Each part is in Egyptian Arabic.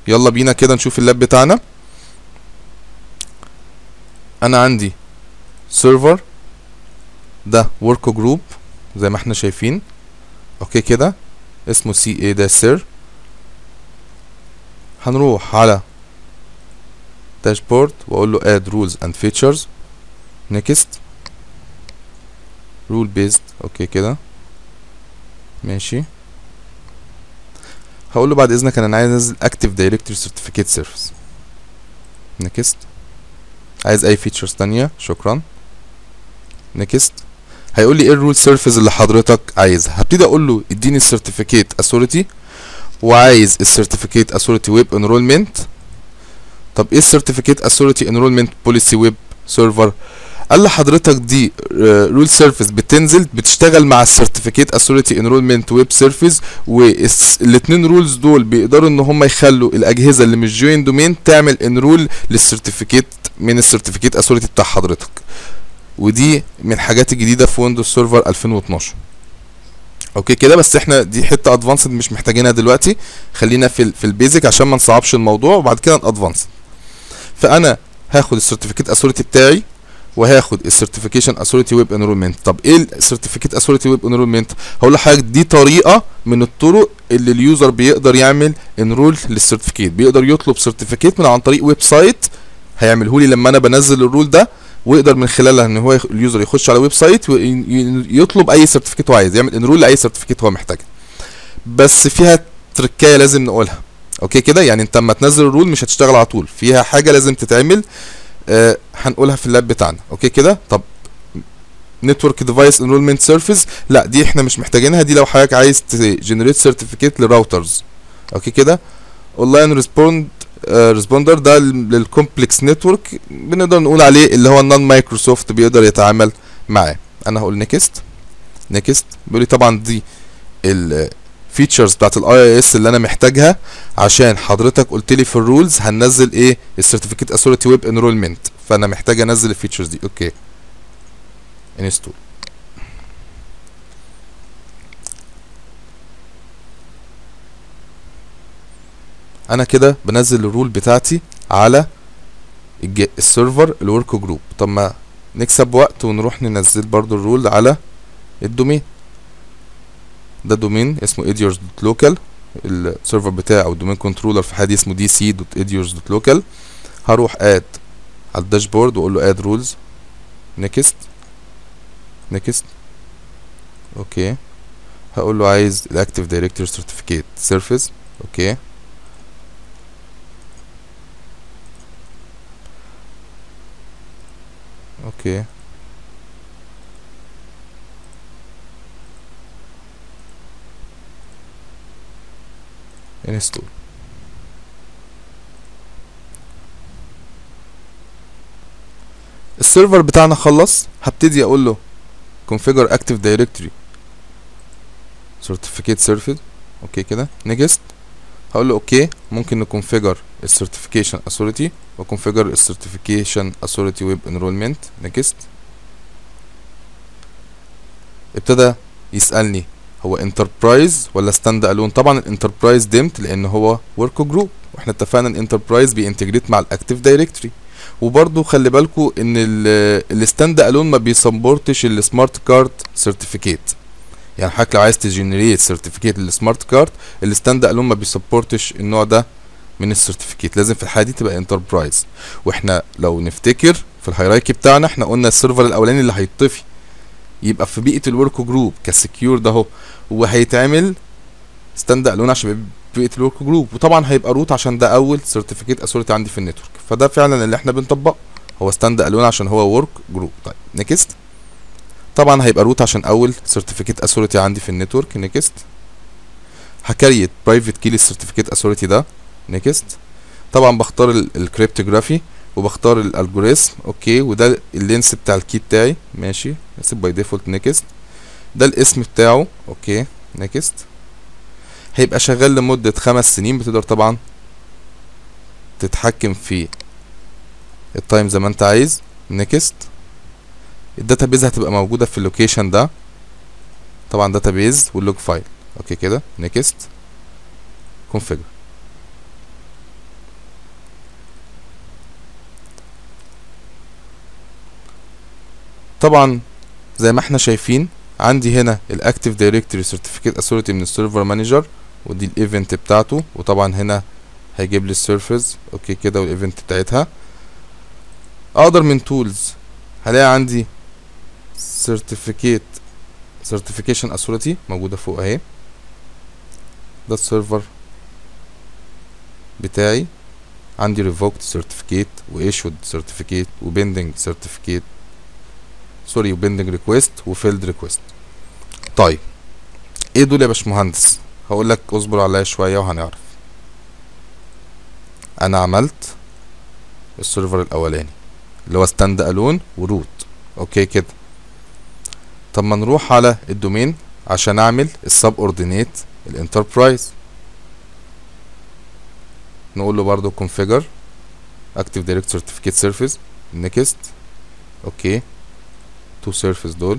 يلا بينا كده نشوف اللاب بتاعنا انا عندي سيرفر ده ورك جروب زي ما احنا شايفين اوكي كده اسمه سي اي ده سير هنروح على داشبورد واقول له add rules and features next rule based اوكي كده ماشي هقول له بعد اذنك انا عايز انزل active directory certificate service next عايز اي فيتشرز تانية شكرا next هيقول لي ايه الرول سيرفيس اللي حضرتك عايزها هبتدي اقول له اديني السيرتيفيكيت اثوريتي وعايز السيرتيفيكيت اثوريتي ويب انرولمنت طب ايه السيرتيفيكيت اثوريتي انرولمنت بوليسي ويب سيرفر قال لحضرتك دي رول سيرفيس بتنزل بتشتغل مع السيرتيفيكيت اثوريتي انرولمنت ويب سيرفيس والاثنين رولز دول بيقدروا ان هم يخلوا الاجهزه اللي مش جوين دومين تعمل انرول للسيرتيفيكيت من السيرتيفيكيت اثوريتي بتاع حضرتك ودي من الحاجات الجديده في ويندوز سيرفر 2012 اوكي كده بس احنا دي حته ادفانسد مش محتاجينها دلوقتي خلينا في ال في البيزك عشان ما نصعبش الموضوع وبعد كده ادفانسد فانا هاخد السيرتيفيكيت اثوريتي بتاعي وهاخد السيرتيفيكيشن اثوريتي ويب انرولمنت طب ايه السيرتيفيكيت اثوريتي ويب انرولمنت هقول لحضرتك دي طريقه من الطرق اللي اليوزر بيقدر يعمل انرول للسيرتيفيكيت بيقدر يطلب سيرتيفيكيت من عن طريق ويب سايت هيعمله لي لما انا بنزل الرول ده ويقدر من خلالها ان هو يخ- اليوزر يخش على ويب سايت ويطلب اي سيرتيفيكيت هو عايز يعمل انرول لاي سيرتيفيكيت هو محتاجها بس فيها تركايه لازم نقولها اوكي كده يعني انت اما تنزل الرول مش هتشتغل على طول فيها حاجه لازم تتعمل آه هنقولها في اللاب بتاعنا اوكي كده طب نتورك ديفايس انرولمنت سيرفيس لا دي احنا مش محتاجينها دي لو حضرتك عايز تجنريت سيرتيفيكيت لراوترز اوكي كده اونلاين ريسبوند ريسبوندر ده للكومبلكس نتورك بنقدر نقول عليه اللي هو النون مايكروسوفت بيقدر يتعامل معاه انا هقول نيكست نيكست بيقول لي طبعا دي الفيتشرز بتاعت الاي اي اس اللي انا محتاجها عشان حضرتك قلت لي في الرولز هننزل ايه السيرتيفيكيت اثوريتي ويب انرولمنت فانا محتاج انزل الفيتشرز دي اوكي انستول انا كده بنزل الرول بتاعتي على الج- السيرفر الورك جروب طب ما نكسب وقت ونروح ننزل برضو الرول على الدومين ده دومين اسمه idiots.local السيرفر بتاعي او الدومين كنترولر في حاجه اسمه dc.idiots.local هروح اد على الداشبورد واقول له اد رولز نيكست نيكست اوكي هقول له عايز الاكتيف دايركتوري سيرتيفيكيت سيرفيس اوكي اوكي انستول السيرفر بتاعنا خلص هبتدي اقول له configure active directory certificate service اوكي كده next هقول له اوكي ممكن نكونفيجر السيرتيفيكيشن authority وكونفيجر السيرتيفيكيشن authority ويب enrollment next ابتدى يسألني هو انتربرايز ولا ستاند الون طبعا الانتربرايز ديمت لان هو ورك جروب واحنا اتفقنا ان الانتربرايز بينتجريت مع الاكتيف دايركتوري وبرضو خلي بالكو ان الستاند الون ما بيسبورتش السمارت كارد سيرتيفيكيت يعني حضرتك لو عايز تجنريت سيرتيفيكيت للسمارت كارد الستاند الون ما بيسبورتش النوع ده من السيرتيفيكيت لازم في الحاله دي تبقى انتربرايز واحنا لو نفتكر في الهيرايكي بتاعنا احنا قلنا السيرفر الاولاني اللي هيطفي يبقى في بيئه الورك جروب كسكيور ده اهو وهيتعمل ستاند الون عشان يبقى بيئه الورك جروب وطبعا هيبقى روت عشان ده اول سيرتيفيكيت اثوريتي عندي في النتورك فده فعلا اللي احنا بنطبقه هو ستاند الون عشان هو ورك جروب طيب نيكست طبعا هيبقى روت عشان اول سيرتيفيكيت اثوريتي عندي في النتورك نيكست هكريت برايفت كي للسيرتيفيكيت اثوريتي ده نيكست طبعا بختار الكريبتوجرافي وبختار الالجوريثم اوكي وده اللينس بتاع الكي بتاعي ماشي اسيب باي ديفولت نيكست ده الاسم بتاعه اوكي نيكست هيبقى شغال لمدة خمس سنين بتقدر طبعا تتحكم في التايم زي ما انت عايز نيكست الداتابيز هتبقى موجودة في اللوكيشن ده طبعا داتابيز واللوج فايل اوكي كده نيكست كونفيجر طبعا زي ما احنا شايفين عندي هنا الاكتيف دايركتوري سيرتيفيكيت اثوريتي من السيرفر مانجر ودي الايفنت بتاعته وطبعا هنا هيجيب لي السيرفيس اوكي كده والايفنت بتاعتها اقدر من تولز هلاقي عندي سيرتيفيكيت سيرتيفيكيشن اثوريتي موجوده فوق اهي ده السيرفر بتاعي عندي revoked certificate و issued certificate و pending certificate سوري و pending request و filled request طيب ايه دول يا باشمهندس هقول لك اصبر عليا شويه وهنعرف انا عملت السيرفر الاولاني اللي هو ستاند الون وروت اوكي كده طب ما نروح على الدومين عشان اعمل السب اوردينيت الانتربرايز نقول له برضو configure active direct certificate surface next اوكي تو سيرفيس دول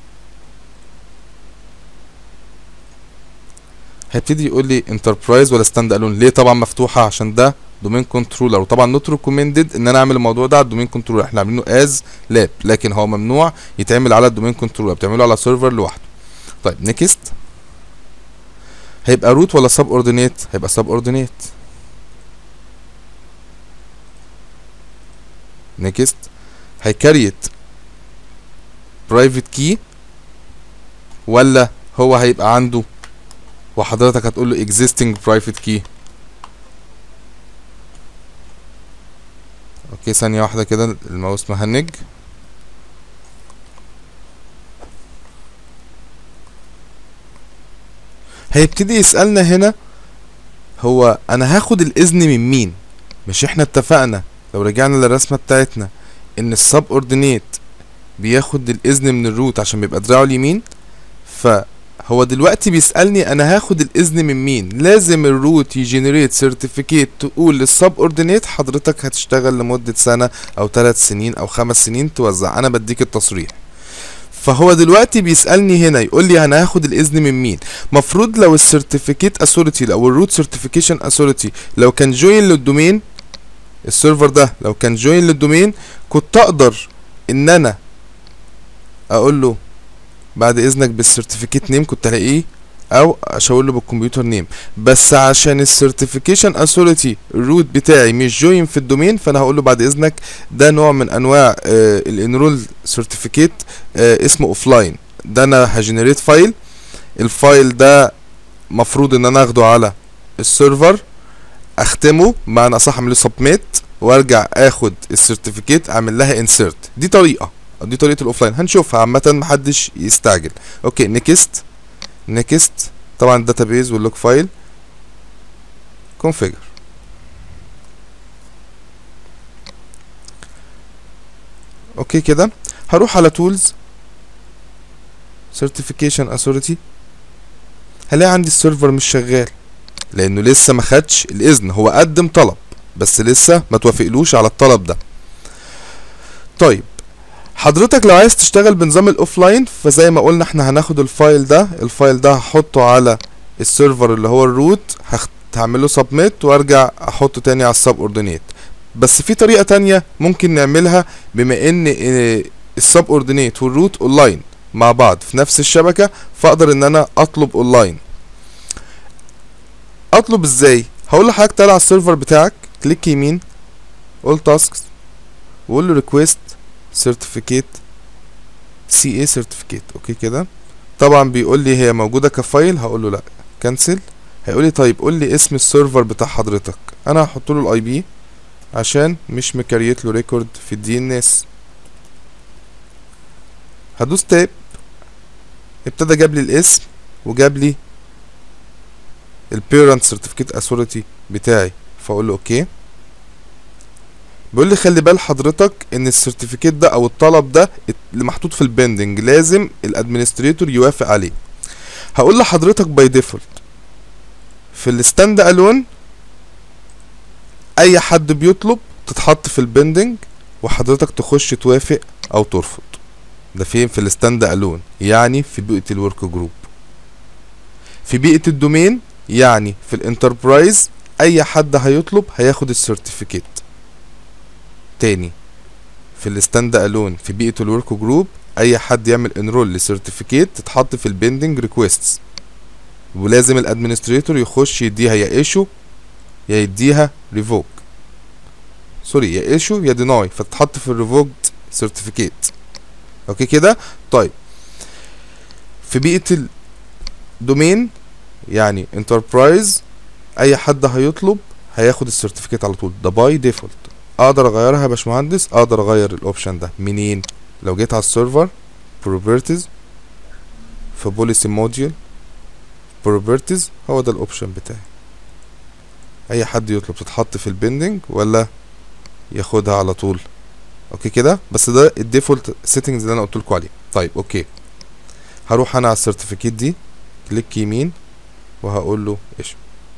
هيبتدي يقول لي انتربرايز ولا ستاند الون ليه طبعا مفتوحه عشان ده دومين كنترولر وطبعا نوت ريكومندد ان انا اعمل الموضوع ده على الدومين كنترولر احنا عاملينه از لاب لكن هو ممنوع يتعمل على الدومين كنترولر بتعمله على سيرفر لوحده طيب نيكست هيبقى روت ولا سب اوردينيت هيبقى سب اوردينيت نيكست هيكريت برايفت كي ولا هو هيبقى عنده وحضرتك هتقول له existing private key اوكي ثانية واحدة كده الماوس مهنج هيبتدي يسألنا هنا هو انا هاخد الاذن من مين مش احنا اتفقنا لو رجعنا للرسمة بتاعتنا ان السب اوردينيت بياخد الاذن من الروت عشان بيبقى دراعه اليمين فهو دلوقتي بيسألني انا هاخد الاذن من مين لازم الروت يجنريت سيرتيفيكيت تقول للسب اوردينيت حضرتك هتشتغل لمدة سنة او ثلاث سنين او خمس سنين توزع انا بديك التصريح فهو دلوقتي بيسالني هنا يقول لي انا هاخد الاذن من مين مفروض لو السيرتيفيكيت اثوريتي او الروت سيرتيفيكيشن اثوريتي لو كان جوين للدومين السيرفر ده لو كان جوين للدومين كنت اقدر ان انا اقول له بعد اذنك بالسيرتيفيكيت نيم كنت الاقيه او اشاور له بالكمبيوتر نيم بس عشان السيرتيفيكيشن اثوريتي الروت بتاعي مش جوين في الدومين فانا هقول له بعد اذنك ده نوع من انواع الانرول سيرتيفيكيت اسمه اوفلاين ده انا هجنريت فايل الفايل ده مفروض ان انا اخده على السيرفر اختمه معنى اصح اعمل له سبميت وارجع اخد السيرتيفيكيت اعمل لها انسيرت دي طريقه دي طريقه الاوفلاين هنشوفها عامه محدش يستعجل اوكي نيكست نيكست طبعا الداتابيز واللوج فايل كونفيجر اوكي كده هروح على تولز certification authority هلاقي عندي السيرفر مش شغال لانه لسه ما خدش الاذن هو قدم طلب بس لسه ما توافقلوش على الطلب ده طيب حضرتك لو عايز تشتغل بنظام الاوفلاين فزي ما قلنا احنا هناخد الفايل ده الفايل ده هحطه على السيرفر اللي هو الروت هعمل له سبميت وارجع احطه تاني على السب اوردينيت بس في طريقه تانية ممكن نعملها بما ان السب اوردينيت والروت اونلاين مع بعض في نفس الشبكه فاقدر ان انا اطلب اونلاين اطلب ازاي هقول لحضرتك تعالى على السيرفر بتاعك كليك يمين قول تاسكس وقول له ريكويست سيرتيفيكيت سي اي سيرتيفيكيت اوكي كده طبعا بيقول لي هي موجوده كفايل هقول له لا كنسل هيقول لي طيب قول لي اسم السيرفر بتاع حضرتك انا هحط له الاي بي عشان مش مكريت له ريكورد في الدي ان اس هدوس تاب ابتدى جاب لي الاسم وجاب لي البيرنت سيرتيفيكيت اثوريتي بتاعي فاقول له اوكي بيقول لي خلي بال حضرتك ان السيرتيفيكيت ده او الطلب ده اللي محطوط في البندنج لازم الادمنستريتور يوافق عليه هقول لحضرتك باي ديفولت في الستاند الون اي حد بيطلب تتحط في البندنج وحضرتك تخش توافق او ترفض ده فين في الستاند الون يعني في بيئه الورك جروب في بيئه الدومين يعني في الانتربرايز اي حد هيطلب هياخد السيرتيفيكيت تاني في الستاند الون في بيئه الورك جروب اي حد يعمل انرول لسيرتيفيكيت تتحط في البندنج ريكويستس ولازم الادمنستريتور يخش يديها يا ايشو يا يديها ريفوك سوري يا ايشو يا ديناي فتتحط في الريفوكد سيرتيفيكيت اوكي كده طيب في بيئه الدومين يعني انتربرايز اي حد هيطلب هياخد السيرتيفيكيت على طول ده باي ديفولت اقدر اغيرها يا باشمهندس اقدر اغير الاوبشن ده منين لو جيت على السيرفر بروبرتيز في بوليسي موديول بروبرتيز هو ده الاوبشن بتاعي اي حد يطلب تتحط في البندنج ولا ياخدها على طول اوكي كده بس ده الديفولت سيتنجز اللي انا قلت لكم عليه طيب اوكي هروح انا على السيرتيفيكيت دي كليك يمين وهقول له ايشو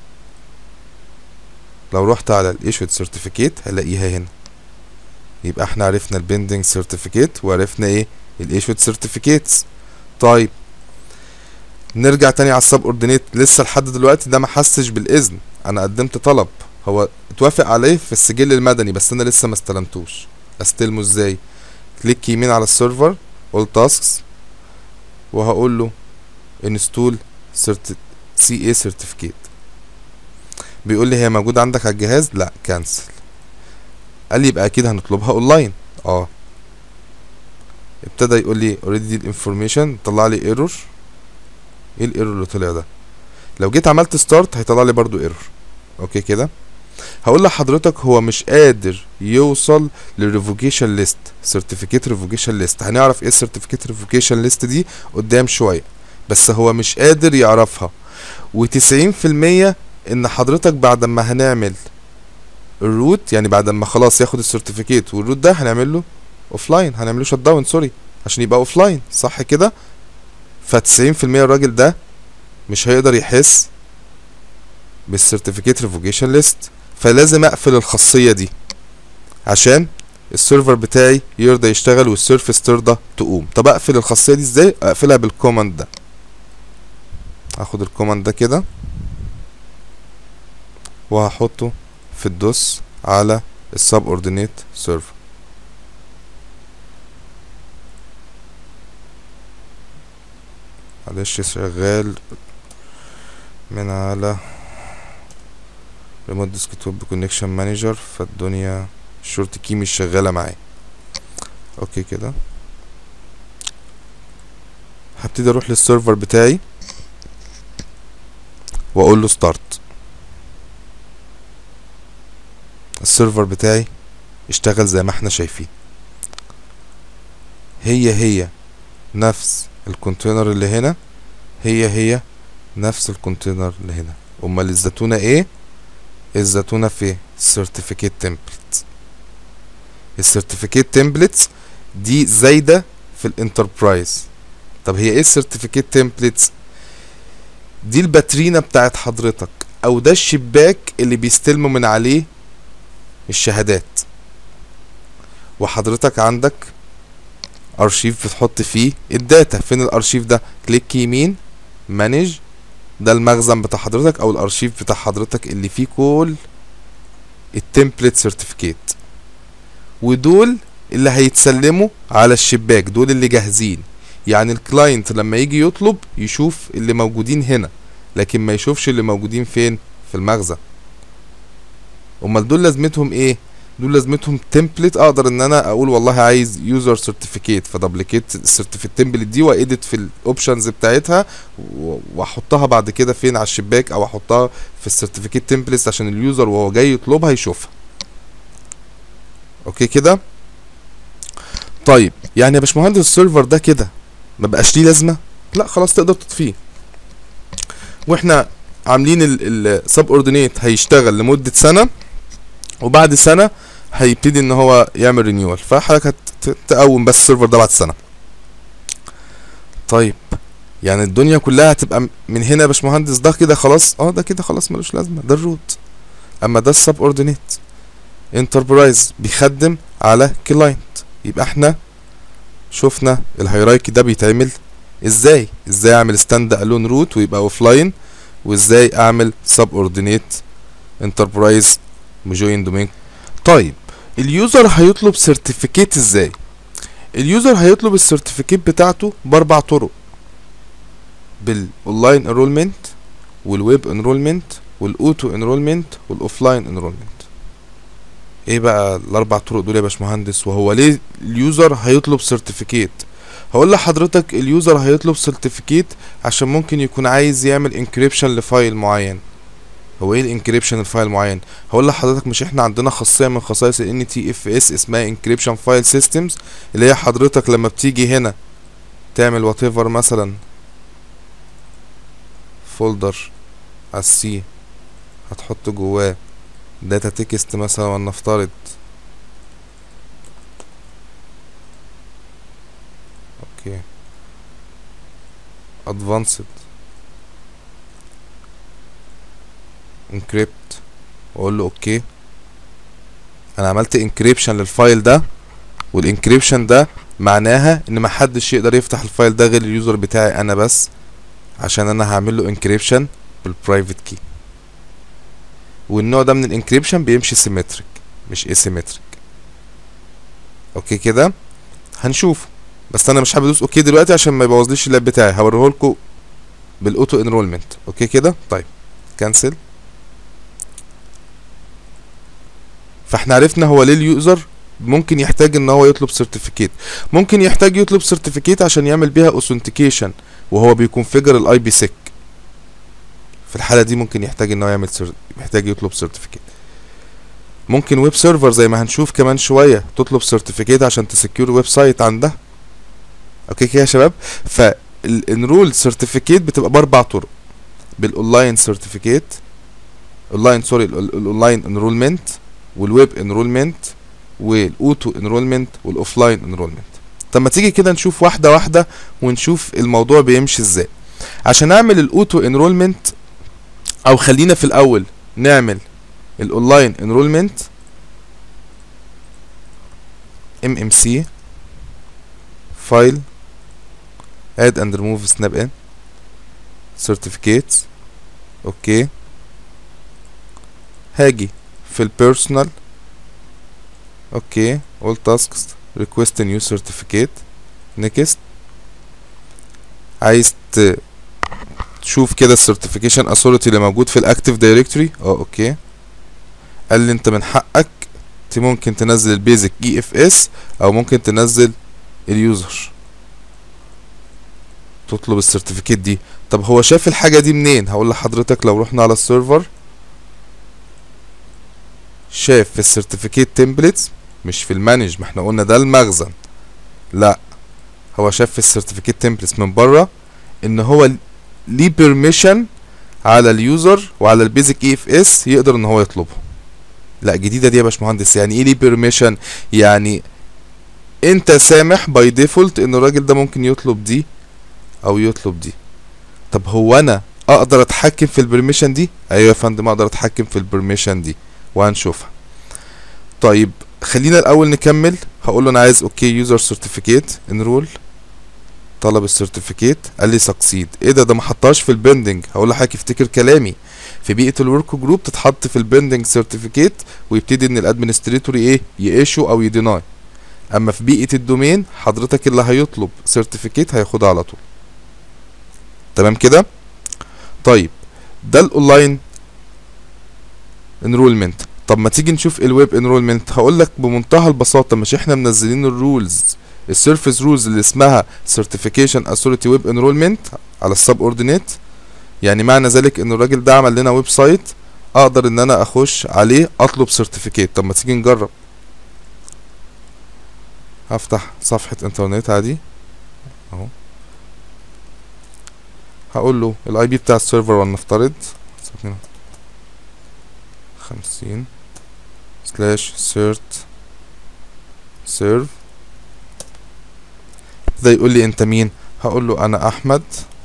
لو رحت على الايشوت سيرتيفيكيت هلاقيها هنا يبقى احنا عرفنا البندنج سيرتيفيكيت وعرفنا ايه الايشوت سيرتيفيكيتس طيب نرجع تاني على السب اوردينيت لسه لحد دلوقتي ده ما حسش بالاذن انا قدمت طلب هو اتوافق عليه في السجل المدني بس انا لسه ما استلمتوش استلمه ازاي كليك يمين على السيرفر اول تاسكس وهقول له انستول سي اي سيرتيفيكيت بيقول لي هي موجوده عندك على الجهاز لا كانسل قال لي يبقى اكيد هنطلبها اونلاين اه ابتدى يقول لي اوريدي دي الانفورميشن طلع لي ايرور ايه الايرور اللي طلع ده لو جيت عملت ستارت هيطلع لي برضو ايرور اوكي كده هقول لحضرتك هو مش قادر يوصل للريفوكيشن ليست سيرتيفيكيت ريفوكيشن ليست هنعرف ايه السيرتيفيكيت ريفوكيشن ليست دي قدام شويه بس هو مش قادر يعرفها وتسعين في المية ان حضرتك بعد ما هنعمل الروت يعني بعد ما خلاص ياخد السيرتيفيكيت والروت ده هنعمل له اوفلاين هنعمله شت داون سوري عشان يبقى اوفلاين صح كده ف 90% الراجل ده مش هيقدر يحس بالسيرتيفيكيت ريفوكيشن ليست فلازم اقفل الخاصيه دي عشان السيرفر بتاعي يرضى يشتغل والسيرفس ترضى تقوم طب اقفل الخاصيه دي ازاي اقفلها بالكوماند ده هاخد الكوماند ده كده وهحطه في الدوس على السب اوردينيت سيرفر معلش شغال من على ريموت ديسكتوب كونكشن مانجر فالدنيا الشورت كي مش شغاله معايا اوكي كده هبتدي اروح للسيرفر بتاعي واقول له ستارت السيرفر بتاعي اشتغل زي ما احنا شايفين هي هي نفس الكونتينر اللي هنا هي هي نفس الكونتينر اللي هنا امال الزتونة ايه الزتونة في certificate template السيرتيفيكيت تمبلتس دي زايدة في الانتربرايز طب هي ايه السيرتيفيكيت تمبلتس دي الباترينا بتاعت حضرتك او ده الشباك اللي بيستلموا من عليه الشهادات وحضرتك عندك ارشيف بتحط فيه الداتا فين الارشيف ده كليك يمين مانج ده المخزن بتاع حضرتك او الارشيف بتاع حضرتك اللي فيه كل التمبلت سيرتيفيكيت ودول اللي هيتسلموا على الشباك دول اللي جاهزين يعني الكلاينت لما يجي يطلب يشوف اللي موجودين هنا لكن ما يشوفش اللي موجودين فين في المخزن امال دول لازمتهم ايه دول لازمتهم تمبلت اقدر ان انا اقول والله عايز يوزر سيرتيفيكيت فدبليكيت السيرتيفيكيت تمبلت دي وايديت في الاوبشنز بتاعتها واحطها بعد كده فين على الشباك او احطها في السيرتيفيكيت تمبلت عشان اليوزر وهو جاي يطلبها يشوفها اوكي كده طيب يعني يا باشمهندس السيرفر ده كده ما بقاش ليه لازمه لا خلاص تقدر تطفيه واحنا عاملين السب اوردينيت هيشتغل لمده سنه وبعد سنه هيبتدي ان هو يعمل رينيوال فحضرتك هتقوم بس السيرفر ده بعد سنه طيب يعني الدنيا كلها هتبقى من هنا يا باشمهندس ده كده خلاص اه ده كده خلاص ملوش لازمه ده الروت اما ده السب اوردينيت انتربرايز بيخدم على كلاينت يبقى احنا شفنا الهيرايكي ده بيتعمل ازاي ازاي اعمل ستاند الون روت ويبقى اوف لاين وازاي اعمل سب اوردينيت انتربرايز وجوين دومين طيب اليوزر هيطلب سيرتيفيكيت ازاي اليوزر هيطلب السيرتيفيكيت بتاعته باربع طرق بالاونلاين انرولمنت والويب انرولمنت والاوتو انرولمنت والاوفلاين انرولمنت ايه بقى الاربع طرق دول يا باشمهندس وهو ليه اليوزر هيطلب سيرتيفيكيت هقول لحضرتك اليوزر هيطلب سيرتيفيكيت عشان ممكن يكون عايز يعمل انكريبشن لفايل معين هو ايه الانكريبشن الفايل معين هقول لحضرتك مش احنا عندنا خاصيه من خصائص ال NTFS اسمها انكريبشن فايل سيستمز اللي هي حضرتك لما بتيجي هنا تعمل وات ايفر مثلا فولدر على السي هتحط جواه داتا تكست مثلا ولنفترض اوكي ادفانسد انكريبت واقول له اوكي انا عملت انكريبشن للفايل ده والانكريبشن ده معناها ان محدش يقدر يفتح الفايل ده غير اليوزر بتاعي انا بس عشان انا هعمل له انكريبشن بالبرايفت كي والنوع ده من الانكريبشن بيمشي سيمتريك مش اسيمتريك اوكي كده هنشوفه بس انا مش حابب ادوس اوكي دلوقتي عشان ما يبوظليش اللاب بتاعي هوريهولكوا بالاوتو انرولمنت اوكي كده طيب كانسل فاحنا عرفنا هو ليه اليوزر ممكن يحتاج ان هو يطلب سيرتيفيكيت ممكن يحتاج يطلب سيرتيفيكيت عشان يعمل بيها اوثنتيكيشن وهو بيكونفيجر الاي بي سيك في الحاله دي ممكن يحتاج ان هو يعمل سر... يحتاج يطلب سيرتيفيكيت ممكن ويب سيرفر زي ما هنشوف كمان شويه تطلب سيرتيفيكيت عشان تسكيور ويب سايت عندها اوكي كده يا شباب فالانرول سيرتيفيكيت بتبقى باربع طرق بالاونلاين سيرتيفيكيت اونلاين سوري الاونلاين انرولمنت والويب انرولمنت والاوتو انرولمنت والاوفلاين انرولمنت طب ما تيجي كده نشوف واحده واحده ونشوف الموضوع بيمشي ازاي عشان اعمل الاوتو انرولمنت او خلينا في الاول نعمل الاونلاين انرولمنت ام ام سي فايل اد اند ريموف سناب ان certificates اوكي هاجي في البيرسونال اوكي all tasks request a new certificate next عايز ت- تشوف كده السيرتيفيكيشن اثوريتي اللي موجود في الاكتيف دايركتوري اه اوكي قال لي انت من حقك انت ممكن تنزل البيزك اي اف اس او ممكن تنزل اليوزر تطلب السيرتيفيكيت دي طب هو شاف الحاجه دي منين هقول لحضرتك لو رحنا على السيرفر شاف في السيرتيفيكيت تمبلتس مش في المانج ما احنا قلنا ده المخزن لا هو شاف في السيرتيفيكيت تمبلتس من بره ان هو ليه بيرميشن على اليوزر وعلى البيزك اي اف اس يقدر ان هو يطلبه لا جديده دي يا باشمهندس يعني ايه ليه بيرميشن يعني انت سامح باي ديفولت ان الراجل ده ممكن يطلب دي او يطلب دي طب هو انا اقدر اتحكم في البرميشن دي ايوه يا فندم اقدر اتحكم في البرميشن دي وهنشوفها طيب خلينا الاول نكمل هقول له انا عايز اوكي يوزر سيرتيفيكيت انرول طلب السيرتيفيكيت قال لي سكسيد ايه ده ده ما حطهاش في البندنج هقول لحضرتك افتكر كلامي في بيئه الورك جروب تتحط في البندنج سيرتيفيكيت ويبتدي ان الادمنستريتور ايه يقيشه او يديناي اما في بيئه الدومين حضرتك اللي هيطلب سيرتيفيكيت هياخدها على طول تمام كده طيب ده الاونلاين انرولمنت طب ما تيجي نشوف الويب انرولمنت هقول لك بمنتهى البساطه مش احنا منزلين الرولز السيرفيس رولز اللي اسمها سيرتيفيكيشن اثوريتي ويب انرولمنت على السب اوردينيت يعني معنى ذلك ان الراجل ده عمل لنا ويب سايت اقدر ان انا اخش عليه اطلب سيرتيفيكيت طب ما تيجي نجرب هفتح صفحة انترنت عادي اهو هقول له الاي بي بتاع السيرفر ولنفترض خمسين سلاش سيرت سيرف ده يقول لي انت مين هقول له انا احمد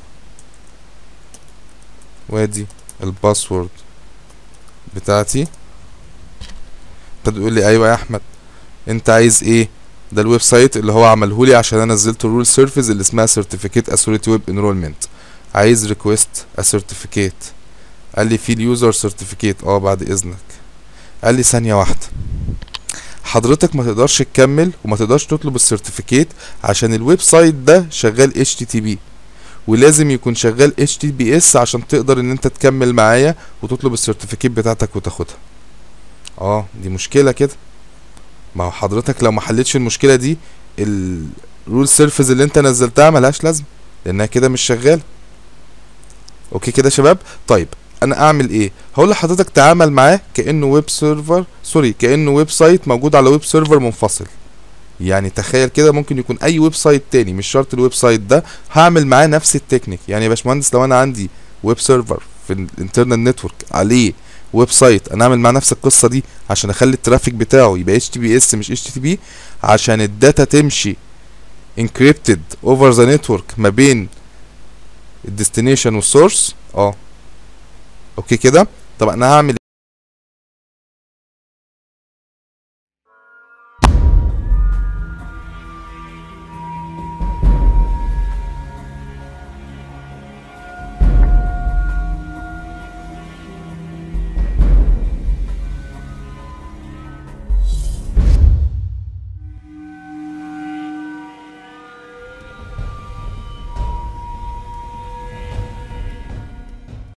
وادي الباسورد بتاعتي ابتدى يقول لي ايوه يا احمد انت عايز ايه ده الويب سايت اللي هو عمله لي عشان انا نزلت الرول سيرفيس اللي اسمها سيرتيفيكيت اثوريتي ويب انرولمنت عايز ريكويست ا سيرتيفيكيت قال لي في اليوزر سيرتيفيكيت اه بعد اذنك قال لي ثانيه واحده حضرتك ما تقدرش تكمل وما تقدرش تطلب السيرتيفيكيت عشان الويب سايت ده شغال HTTP ولازم يكون شغال HTTPS عشان تقدر ان انت تكمل معايا وتطلب السيرتيفيكيت بتاعتك وتاخدها اه دي مشكلة كده ما هو حضرتك لو ما حلتش المشكلة دي الرول سيرفيس اللي انت نزلتها ملهاش لازمة لانها كده مش شغالة اوكي كده يا شباب طيب انا اعمل ايه هقول لحضرتك تعامل معاه كانه ويب سيرفر سوري كانه ويب سايت موجود على ويب سيرفر منفصل يعني تخيل كده ممكن يكون اي ويب سايت تاني مش شرط الويب سايت ده هعمل معاه نفس التكنيك يعني يا باشمهندس لو انا عندي ويب سيرفر في الانترنال نتورك عليه ويب سايت انا اعمل معاه نفس القصه دي عشان اخلي الترافيك بتاعه يبقى اتش تي بي اس مش اتش تي بي عشان الداتا تمشي encrypted over the network ما بين الديستنيشن والسورس اه اوكي كده طب انا هعمل